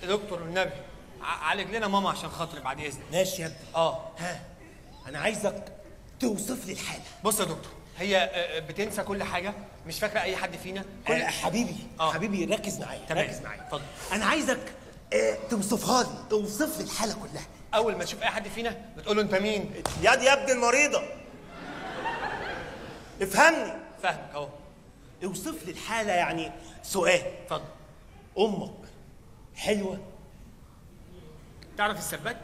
يا دكتور النبي ع- عالج لنا ماما عشان خاطري بعد اذنك ماشي يا ابني اه ها انا عايزك توصف لي الحاله بص يا دكتور هي آه، آه، بتنسى كل حاجه مش فاكره اي حد فينا كل آه حبيبي آه. حبيبي ركز معايا تمام. ركز معايا اتفضل. انا عايزك آه توصفها لي توصف لي الحاله كلها اول ما تشوف اي حد فينا بتقول له انت مين يا دي يا ابن المريضه افهمني فاهمك اهو اوصف لي الحاله يعني سؤال اتفضل امك حلوه تعرف السباك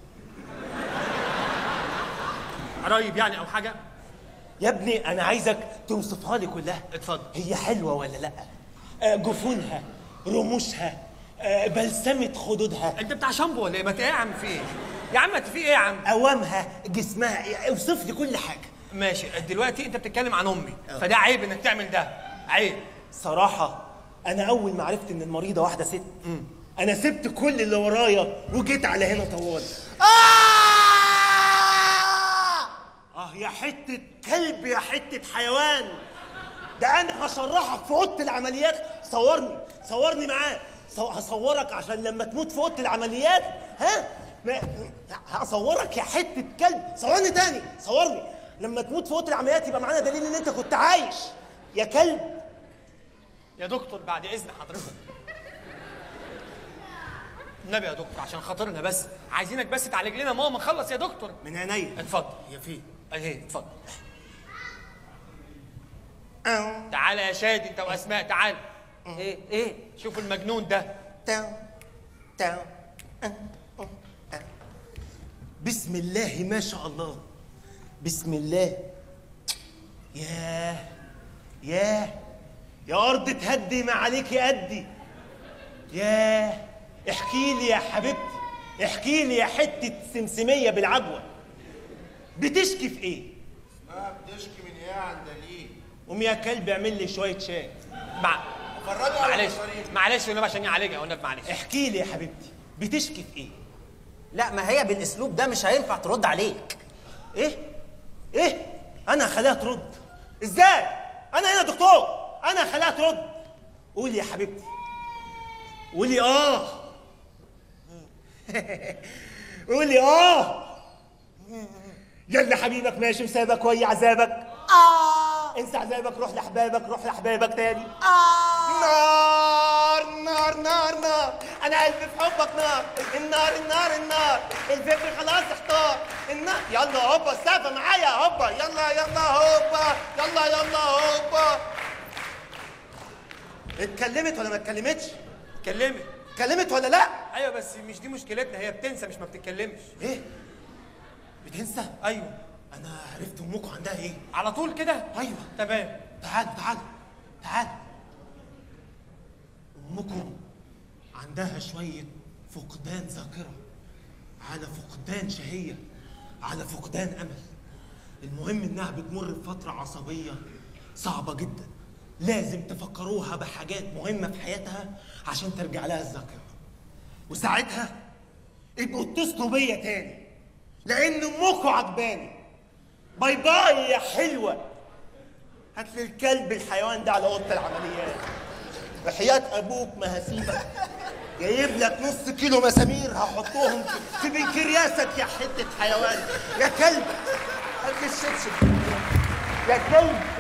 قرايب يعني او حاجه يا ابني انا عايزك توصفها لي كلها اتفضل. هي حلوه ولا لا آه جفونها رموشها آه بلسمه خدودها انت بتاع شامبو ولا ايه ما انت ايه يا عم في ايه يا عم انت في ايه يا عم اوامها جسمها اوصف لي كل حاجه ماشي دلوقتي انت بتتكلم عن امي فده عيب انك تعمل ده عيب صراحه انا اول ما عرفت ان المريضه واحده ست انا سبت كل اللي ورايا وجيت على هنا طوال اه يا حته كلب يا حته حيوان ده انا هشرحك في اوضه العمليات صورني صورني معاه صو- هصورك عشان لما تموت في اوضه العمليات ها ما هصورك يا حته كلب صورني تاني صورني لما تموت في اوضه العمليات يبقى معانا دليل ان انت كنت عايش يا كلب يا دكتور بعد اذن حضرتك النبي يا دكتور عشان خاطرنا بس عايزينك بس تعالج لنا ماما خلص يا دكتور من عينيا اتفضل يا فين اهي اتفضل تعالى يا شادي انت واسماء تعال ايه ايه شوف المجنون ده تاو تاو بسم الله ما شاء الله بسم الله ياه ياه يا أرض تهدي ما عليك يأدي ياه احكي لي يا حبيبتي احكي لي يا حتة سمسمية بالعجوة بتشكي في ايه؟ ما بتشكي من ايه يا عندليب قوم يا كلب اعمل لي شوية شاي مع فرجوا على معلش المصاريف. معلش والنبي عشان يعالجها والنبي معلش احكي لي يا حبيبتي بتشكي في ايه؟ لا ما هي بالاسلوب ده مش هينفع ترد عليك ايه ايه انا هخليها ترد ازاي انا هنا دكتور انا هخليها ترد قولي يا حبيبتي قولي اه قولي اه يلا حبيبك ماشي وسابك وهي عذابك اه انسى عذابك روح لاحبابك روح لاحبابك تاني اه نار نار نار نار انا قلبي في حبك نار النار النار النار الفكر خلاص احتار النار يلا هوبا السقفه معايا هوبا يلا يلا هوبا يلا يلا هوبا اتكلمت ولا ما اتكلمتش اتكلمي اتكلمت ولا لا ايوه بس مش دي مشكلتنا هي بتنسى مش ما بتتكلمش ايه بتنسى ايوه انا عرفت امكم عندها ايه على طول كده ايوه تمام تعال تعال تعال امكم عندها شويه فقدان ذاكره على فقدان شهيه على فقدان امل المهم انها بتمر بفتره عصبيه صعبه جدا لازم تفكروها بحاجات مهمه في حياتها عشان ترجع لها الذاكره وساعتها ابقوا اتصلوا بيا تاني لان امكم عجباني باي باي يا حلوه هات لي الكلب الحيوان ده على اوضه العمليات وحياة ابوك ما هسيبك جايب لك نص كيلو مسامير هحطهم في- في بنكرياسك يا حته حيوان يا كلب هات لي الشبشب يا كلب